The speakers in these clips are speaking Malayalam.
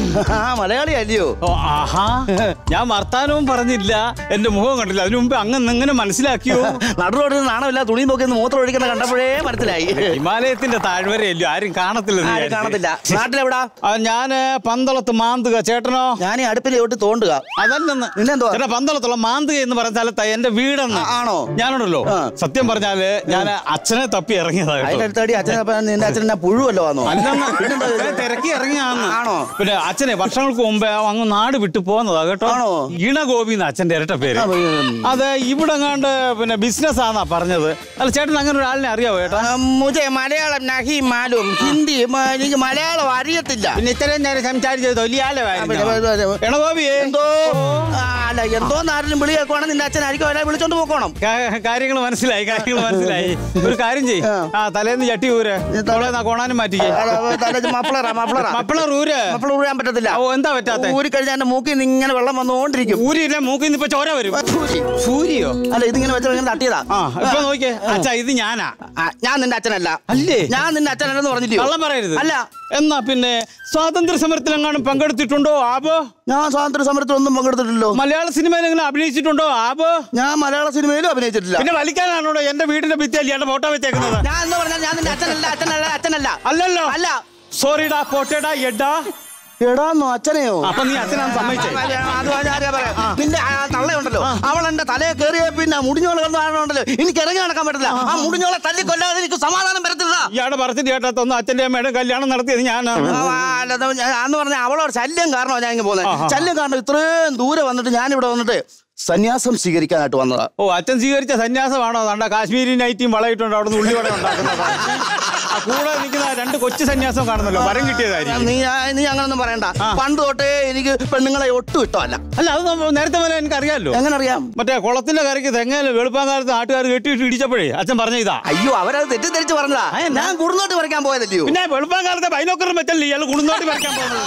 ആ മലയാളി അല്ലയോ ഓ ആഹാ ഞാൻ വർത്താനവും പറഞ്ഞില്ല എന്റെ മുഖം കണ്ടില്ല അതിനു മുമ്പ് അങ്ങ് എങ്ങനെ മനസ്സിലാക്കിയോ നടുറോഡിൽ നാണമില്ല തുണി നോക്കി ഒന്ന് മൂത്രം ഒഴിക്കുന്ന കണ്ടപ്പോഴേ മനസ്സിലായി ഹിമാലയത്തിന്റെ താഴ്വരയല്ലോ ആരും കാണത്തില്ല ആരും കാണത്തില്ല നാട്ടിലെവിടാ ഞാന് പന്തളത്ത് മാന്തുക ചേട്ടനോ ഞാൻ ഈ അടുപ്പിൽ ചോട്ട് തോണ്ടുക അതല്ലെന്ന് പിന്നെന്തുവാ? ചേട്ടാ പന്തളത്തുള്ള മാന്തുക എന്ന് പറഞ്ഞ സ്ഥലത്താ എന്റെ വീടെന്ന് ആ, ആണോ? ഞാനുണ്ടല്ലോ ആ. സത്യം പറഞ്ഞാല് ഞാൻ അച്ഛനെ തപ്പി ഇറങ്ങിയതാ അതിന്റെ കേട്ടോ. അടുത്തടി അച്ഛൻ അപ്പൊ നിന്റെ അച്ഛൻ എന്നാ പുഴുവല്ലോ വന്നോ അല്ലെന്ന് ഞാൻ തിരക്കി ഇറങ്ങിയാന്ന് ആണോ? പിന്നെ അച്ഛനെ വർഷങ്ങൾക്ക് മുമ്പേ അങ്ങ് നാട് വിട്ടു പോകുന്നതാ കേട്ടോ ആണോ? ഇണഗോപി എന്ന് അച്ഛന്റെ ഇരട്ട പേര് ആ, ഉം. അത് ഇവിടെ കണ്ട് പിന്നെ ബിസിനസ് ആന്നാ പറഞ്ഞത് അല്ല ചേട്ടൻ അങ്ങനെ ഒരാളിനെ അറിയാവോ ചേട്ടാ ആ, മുझे മലയാളം നഹി മാലും ഹിന്ദി മ- എനിക്ക് മലയാളം അറിയത്തില്ല പിന്നെ ഇത്രയും നേരം സംസാരിച്ചത് ആ, പിന്നെ, തൊലിയാലോ ഇണഗോപിയെ എന്തോ ആ, അല്ല എന്തോന്ന് ആരെങ്കിലും വിളി കേൾക്കുവാണെങ്കിൽ നിന്റെ അച്ഛനായിരിക്കും അവരെ വിളിച്ചോണ്ട് പോക്കോണം കാര്യങ്ങൾ മനസ്സിലായി കാര്യങ്ങൾ മനസ്സിലായി ഒരു കാര്യം ചെയ്യ് ആ. ആ തലേന്ന് ചട്ടി ഊര് തലേന്ന് കോണാനും മാറ്റിക്കേ മഫ്ളറാ മഫ്ളറാ മപ്പിളർ ഊര് മഫ്ളർ ഊരാൻ പറ്റത്തില്ല ഓ എന്താ പറ്റാത്ത ഊരി കഴിഞ്ഞാൽ എന്റെ മൂക്കിൽ നിന്ന് ഇങ്ങനെ വെള്ളം വന്നുകൊണ്ടിരിക്കും ഊരില്ല മൂക്കിൽ നിന്ന് ഇപ്പൊ ചോര വരും ഊരി. സൂര്യോ അല്ല ഇതിങ്ങനെ വെച്ചാൽ ഇങ്ങനെ തട്ടിയതാ ആ ഇപ്പൊ നോക്കിയേ അച്ഛാ ഇത് ഞാനാ ആ, ഞാൻ നിന്റെ അച്ഛനല്ല അല്ലേ? ഞാൻ നിന്റെ അച്ഛനല്ലെന്ന് പറഞ്ഞില്ലയോ കള്ളം പറയരുത് അല്ല എന്നാ പിന്നെ സ്വാതന്ത്ര്യ സമരത്തിലെങ്ങാനും പങ്കെടുത്തിട്ടുണ്ടോ ആബോ ഞാൻ സ്വാതന്ത്ര്യ സമരത്തിലൊന്നും പങ്കെടുത്തിട്ടില്ലല്ലോ മലയാള സിനിമയിൽ എങ്ങനെ അഭിനയിച്ചിട്ടുണ്ടോ ആബോ ഞാൻ മലയാള സിനിമയിലും അഭിനയിച്ചിട്ടില്ല പിന്നെ വലിക്കാനാണോ എന്റെ വീടിന്റെ ഭിത്തിയല്ലേ എന്റെ ഫോട്ടോ വെച്ചേക്കുന്നത് ഞാൻ എന്ന് പറഞ്ഞാൽ ഞാൻ നിന്റെ അച്ഛനല്ല അച്ഛനല്ല അച്ഛനല്ല അല്ലല്ലോ അല്ല സോറിടാ പോട്ടേടാ എഡാ എടാന്നോ അച്ഛനെയോ അപ്പൊ നീ അച്ഛനാണ് സമ്മതിച്ചേ അത് ഞാൻ പറയാം. നിന്റെ ആ തള്ളയുണ്ടല്ലോ അവൾ എന്റെ തലയെ കയറിയ പിന്നെ മുടിഞ്ഞോളെ ഉണ്ടല്ലോ എനിക്ക് ഇറങ്ങി നടക്കാൻ പറ്റില്ല ആ മുടിഞ്ഞോളെ തല്ലി കൊല്ലാതെ എനിക്ക് സമാധാനം വരത്തില്ല ഇയാളുടെ പറച്ചിട്ട് കേട്ടാത്തൊന്നും അച്ഛന്റെ അമ്മയുടെ കല്യാണം നടത്തിയത് ഞാനാണ് ആ, അല്ലാതെ ഞാൻ- അന്ന് പറഞ്ഞ അവളോട് ശല്യം കാരണമാണ് ഞാൻ ഇങ്ങനെ പോകുന്നത് ശല്യം കാരണം ഇത്രയും ദൂരെ വന്നിട്ട് ഞാൻ ഇവിടെ വന്നിട്ട് സന്യാസം സ്വീകരിക്കാനായിട്ട് വന്നതാ ഓ അച്ഛൻ സ്വീകരിച്ച സന്യാസമാണോ കണ്ട കാശ്മീരി നൈറ്റിയും വളയിട്ടുണ്ട് അവിടെ നിന്ന് ഉള്ളിവട ഉണ്ടാക്കുന്നത് ആ കൂടെ നിൽക്കുന്ന രണ്ട് കൊച്ചു സന്യാസം കാണുന്നല്ലോ വരം കിട്ടിയതായിരിക്കും നീ നീ അങ്ങനൊന്നും പറയണ്ട പണ്ട് തൊട്ടേ എനിക്ക് പെണ്ണുങ്ങളെ ഒട്ടും ഇഷ്ടമല്ല അല്ല അത് നമ്മ- നേരത്തെ പോലെ എനിക്ക് അറിയാലോ എങ്ങനെ അറിയാം മറ്റേ കുളത്തിന്റെ കരയ്ക്ക് തെങ്ങയില് വെളുപ്പാങ്കാലത്ത് നാട്ടുകാർ കെട്ടിയിട്ട് ഇടിച്ചപ്പോഴേ അച്ഛൻ പറഞ്ഞ ഇതാ അയ്യോ അവരത് തെറ്റിദ്ധരിച്ച് പറഞ്ഞതാ ഞാൻ കുടുന്നോട്ട് പറിക്കാൻ പോയതല്ലയോ പിന്നെ വെളുപ്പാങ്കാലത്തെ ബൈനോക്കറും വെച്ചല്ലേ ഇയാൾ കുടുന്നോട്ടി വരയ്ക്കാൻ പോകുന്നത്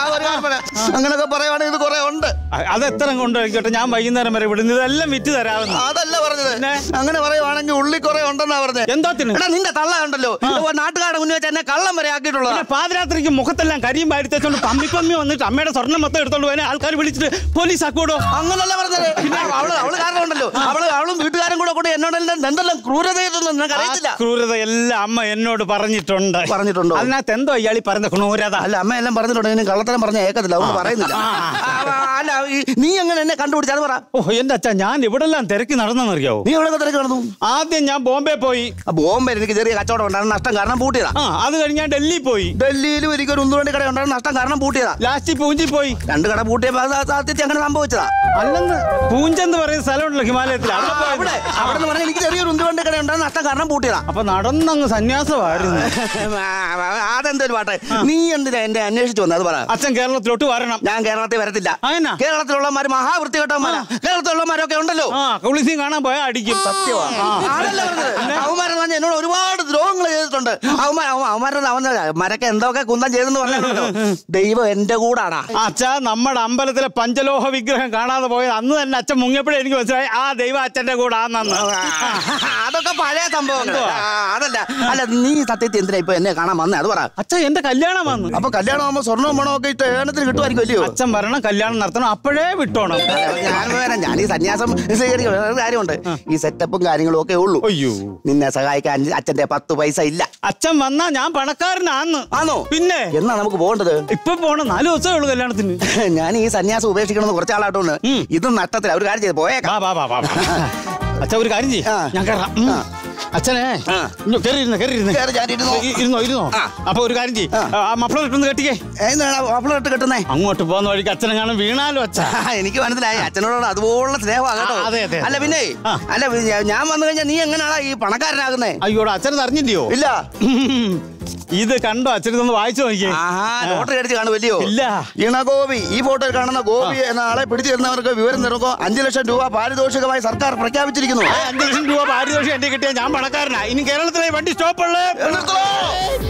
അങ്ങനൊക്കെ പറയുവാണെങ്കിൽ ഇത് കുറെ ഉണ്ട് അ- അത് എത്ര കൊണ്ടായിക്കോട്ടെ ഞാൻ വൈകുന്നേരം വരെ വിടുന്നു ഇതെല്ലാം വിറ്റ് തരാമെന്ന് അതല്ല പറഞ്ഞത് പിന്നെ? അങ്ങനെ പറയുവാണെങ്കിൽ ഉള്ളി കുറെ ഉണ്ടെന്നാ പറഞ്ഞത് എന്താത്തിന് എടാ നിന്റെ തള്ള ഉണ്ടല്ലോ നാട്ടുകാരുടെ മുന്നിൽ വെച്ച് എന്നെ കള്ളം വരെ ആക്കിയിട്ടുള്ളതാ പിന്നെ പാതിരാത്രിക്ക് മുഖത്തെല്ലാം കരിയും വാരിത്തോണ്ട് പമ്മി പമ്മി വന്നിട്ട് അമ്മയുടെ സ്വർണ്ണം മൊത്തം എടുത്തോണ്ട് പോയാൽ ആൾക്കാർ വിളിച്ചിട്ട് പോലീസ് ആക്കൂടോ അങ്ങനല്ല പറഞ്ഞത് പിന്നെ അവള് അവള് കാരണം ഉണ്ടല്ലോ അവള് അവളും വീട്ടുകാരും കൂടെ കൂടെ എന്നോടെല്ലാം എന്തെല്ലാം ക്രൂരത ചെയ്തെന്ന് നിനക്ക് അറിയത്തില്ല ക്രൂരത എല്ലാം അമ്മ എന്നോട് പറഞ്ഞിട്ടുണ്ട് പറഞ്ഞിട്ടുണ്ടോ? അതിനകത്ത് എന്തോ ഇയാളി പറഞ്ഞ ക്രൂരത അല്ല അമ്മ എല്ലാം പറഞ്ഞിട്ടുണ്ട് ഇനി കള്ളത്തരം പറഞ്ഞ ഏക്കത്തില്ല അവള് പറയുന്നില്ല ആ, അല്ല ഈ- നീ എങ്ങനെ എന്നെ കണ്ടുപിടിച്ച അത് പറ ഓ എന്റെ അച്ഛാ ഞാൻ ഇവിടെല്ലാം തിരക്കി നടന്നെന്നറിയാവോ നീ എവിടെ തിരക്ക് നടന്നു ആദ്യം ഞാൻ ബോംബെ പോയി ആ ബോംബെ എനിക്ക് ചെറിയ കച്ചവടം ഉണ്ടായിരുന്നു നഷ്ടം കാരണം പൂട്ടിയതാ ആ അത് കഴിഞ്ഞ് ഞാൻ ഡൽഹി പോയി ഡൽഹിയിലും എനിക്ക് ഒരു ഉന്തുവണ്ടി കട ഉണ്ടായിരുന്നു നഷ്ടം കാരണം പൂട്ടിയതാ ലാസ്റ്റ് പൂഞ്ചി പോയി രണ്ട് കട പൂട്ടിയപ്പോ അത് സത്യത്തിൽ അങ്ങനെ സംഭവിച്ചതാ അല്ലെന്ന് പൂഞ്ചെന്ന് പറയുന്ന സ്ഥലമുണ്ടല്ലോ ഹിമാലയത്തിൽ അവിടെ ആ, അവിടെ പോയത്. അവിടെ നിന്ന് പറഞ്ഞാൽ എനിക്ക് ചെറിയൊരു ഉന്തുവണ്ടി കട ഉണ്ടായിരുന്നു നഷ്ടം കാരണം പൂട്ടിയതാ അപ്പൊ നടന്നങ്ങ് സന്യാസമായിരുന്നു അതെന്തൊരു പാട്ടെ നീ എന്തിനാ എന്റെ അന്വേഷിച്ചു വന്നത് അത് പറ അച്ഛൻ കേരളത്തിലോട്ട് വരണം ഞാൻ കേരളത്തിൽ വരത്തില്ല അതെന്നാ? കേരളത്തിലുള്ളമാര് മഹാവൃത്തികെട്ടവന്മാരാ കേരളത്തിലുള്ളമാരൊക്കെ ഉണ്ടല്ലോ ആ കുളിസി കാണാൻ പോയാൽ അടിക്കും ആണല്ലേ പറഞ്ഞത്? അവന്മാരെന്ന് പറഞ്ഞാൽ എന്നോട് ഒരുപാട് ദ്രോഹങ്ങൾ ചെയ്തിട്ടുണ്ട് അവന്മാർ അവന്മാരെന്ന് അവൻ മരക്കെ എന്തൊക്കെ കുന്തം ചെയ്തെന്ന് പറഞ്ഞല്ലോ ദൈവം എന്റെ കൂടാടാ അച്ഛാ നമ്മുടെ അമ്പലത്തിലെ പഞ്ചലോഹ വിഗ്രഹം കാണാതെ പോയത് അന്ന് തന്നെ അച്ഛൻ മുങ്ങിയപ്പോഴേ എനിക്ക് മനസ്സിലായി ആ ദൈവം അച്ഛന്റെ കൂടെ ആന്നു അതൊക്കെ പഴയ സംഭവങ്ങൾ അതല്ല അല്ല നീ സത്യത്തിൽ എന്തിനാ ഇപ്പൊ എന്നെ കാണാൻ വന്നേ അത് പറ അച്ഛൻ എന്റെ കല്യാണം വന്നു അപ്പൊ കല്യാണം ആകുമ്പോ സ്വർണ്ണവും മണവും ഒക്കെ ഇട്ട് ഏണത്തിന് കിട്ടുമായിരിക്കും അല്ലയോ അച്ഛൻ വരണം കല്യാണം നടത്തണം അപ്പോഴേ വിട്ടോണം ഞാൻ വരാം ഞാൻ ഈ സന്യാസം സ്വീകരിക്കും വേറെ കാര്യമുണ്ട് ഈ സെറ്റപ്പും കാര്യങ്ങളും ഒക്കെ ഉള്ളൂ അയ്യോ നിന്നെ സഹായിക്കാൻ അച്ഛന്റെ പത്ത് പൈസ ഇല്ല അച്ഛൻ വന്നാ ഞാൻ പണക്കാരനാന്ന് ആണോ പിന്നെ എന്നാ നമുക്ക് പോകേണ്ടത് ഇപ്പൊ പോണം നാല് ദിവസമേ ഉള്ളൂ കല്യാണത്തിന് ഞാൻ ഈ സന്യാസം ഉപേക്ഷിക്കണമെന്ന് കുറച്ചാളായിട്ടുണ്ട് ഇതും നഷ്ടത്തില്ല ഒരു കാര്യം ചെയ്ത് പോയേക്കാം വാ വാ വാ വാ അച്ഛ ഒരു കാര്യം ചെയ്യ് ആ. ഞാൻ കയറാം ഉം. അച്ഛനെ ആ. ഇഞ്ഞോ, കേറി ഇരുന്നോ കേറി ഇരുന്ന് കേറി ഞാൻ ഇരുന്നു. ഇ- ഇരുന്നോ ഇരുന്നോ ആ. അപ്പൊ ഒരു കാര്യം ചെയ്യ് ആ. ആ മഫ്ളർ ഇട്ടൊന്ന് കെട്ടിക്കേ എന്താണ് വാപ്പിളിട്ട് കിട്ടുന്നേ അങ്ങോട്ട് പോകുന്ന വഴിക്ക് അച്ഛനെ കാണാൻ വീണാലോ അച്ഛ എനിക്ക് മനസ്സിലായി അച്ഛനോട് അതുപോലുള്ള സ്നേഹമാണ് കേട്ടോ ആ, അതെ, അതെ, അതെ. അല്ല പിന്നെ ആ. അല്ല ഞാ- ഞാൻ വന്നു കഴിഞ്ഞാൽ നീ എങ്ങനെയാണോ ഈ പണക്കാരനാകുന്നേ അയ്യോടാ അച്ഛനത് അറിഞ്ഞില്ലയോ ഇല്ല ഇത് കണ്ടോ അച്ഛനൊന്ന് വായിച്ചു നോക്കിയേ ആഹാ ലോട്ടറി അടിച്ച് കാണുമല്ലയോ ഇല്ല ഇണഗോപി ഈ ഫോട്ടോയിൽ കാണുന്ന ഗോപി എന്ന ആളെ പിടിച്ചു തരുന്നവർക്ക് വിവരം തരുമ്പോൾ അഞ്ചു ലക്ഷം രൂപ പാരിതോഷികമായി സർക്കാർ പ്രഖ്യാപിച്ചിരിക്കുന്നു ആ, അഞ്ച് ലക്ഷം രൂപ പാരിതോഷം എന്റെ കിട്ടിയ ഞാൻ പണക്കാരനാ ഇനി കേരളത്തിലെ വണ്ടി സ്റ്റോപ്പുള്ളേ നിർത്തണോ?